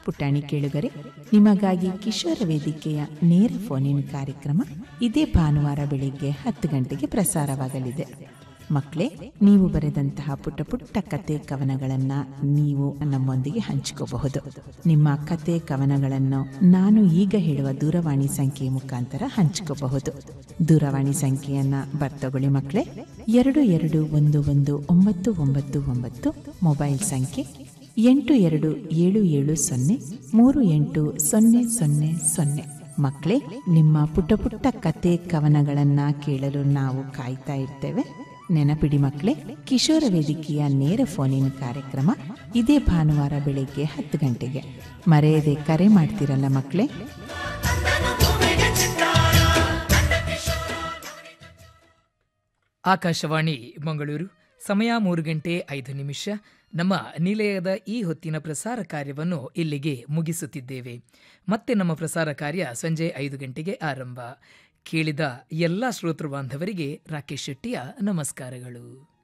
ಪುಟಾಣಿ ಕೇಳುಗರೆ ನಿಮಗಾಗಿ ಕಿಶೋರ ವೇದಿಕೆಯ ನೇರ ಫೋನಿನ ಕಾರ್ಯಕ್ರಮ ಇದೇ ಭಾನುವಾರ ಬೆಳಿಗ್ಗೆ ಹತ್ತು ಗಂಟೆಗೆ ಪ್ರಸಾರವಾಗಲಿದೆ ಮಕ್ಕಳೇ ನೀವು ಬರೆದಂತಹ ಪುಟ್ಟ ಪುಟ್ಟ ಕತೆ ಕವನಗಳನ್ನ ನೀವು ನಮ್ಮೊಂದಿಗೆ ಹಂಚಿಕೋಬಹುದು ನಿಮ್ಮ ಕತೆ ಕವನಗಳನ್ನು ನಾನು ಈಗ ಹೇಳುವ ದೂರವಾಣಿ ಸಂಖ್ಯೆ ಮುಖಾಂತರ ಹಂಚಿಕೋಬಹುದು ದೂರವಾಣಿ ಸಂಖ್ಯೆಯನ್ನ ಬರ್ತಗೊಳ್ಳಿ ಮಕ್ಕಳೇ ಎರಡು ಎರಡು ಒಂದು ಒಂದು ಒಂಬತ್ತು ಒಂಬತ್ತು ಒಂಬತ್ತು ಮೊಬೈಲ್ ಸಂಖ್ಯೆ ಎಂಟು ಎರಡು ಏಳು ಏಳು ಸೊನ್ನೆ ಮೂರು ಎಂಟು ಸೊನ್ನೆ ಸೊನ್ನೆ ಸೊನ್ನೆ ಮಕ್ಕಳೇ ನಿಮ್ಮ ಪುಟ್ಟ ಪುಟ್ಟ ಕತೆ ಕವನಗಳನ್ನ ಕೇಳಲು ನಾವು ಕಾಯ್ತಾ ಇರ್ತೇವೆ ನೆನಪಿಡಿ ಮಕ್ಕಳೇ ಕಿಶೋರ ವೇದಿಕೆಯ ನೇರ ಫೋನಿನ ಕಾರ್ಯಕ್ರಮ ಇದೇ ಭಾನುವಾರ ಬೆಳಿಗ್ಗೆ ಹತ್ತು ಗಂಟೆಗೆ ಮರೆಯದೆ ಕರೆ ಮಾಡ್ತಿರಲ್ಲ ಮಕ್ಕಳೇ ಆಕಾಶವಾಣಿ ಮಂಗಳೂರು ಸಮಯ ಮೂರು ಗಂಟೆ ಐದು ನಿಮಿಷ ನಮ್ಮ ನಿಲಯದ ಈ ಹೊತ್ತಿನ ಪ್ರಸಾರ ಕಾರ್ಯವನ್ನು ಇಲ್ಲಿಗೆ ಮುಗಿಸುತ್ತಿದ್ದೇವೆ ಮತ್ತೆ ನಮ್ಮ ಪ್ರಸಾರ ಕಾರ್ಯ ಸಂಜೆ ಐದು ಗಂಟೆಗೆ ಆರಂಭ ಕೇಳಿದ ಎಲ್ಲ ಶ್ರೋತೃ ಬಾಂಧವರಿಗೆ ರಾಕೇಶ್ ಶೆಟ್ಟಿಯ ನಮಸ್ಕಾರಗಳು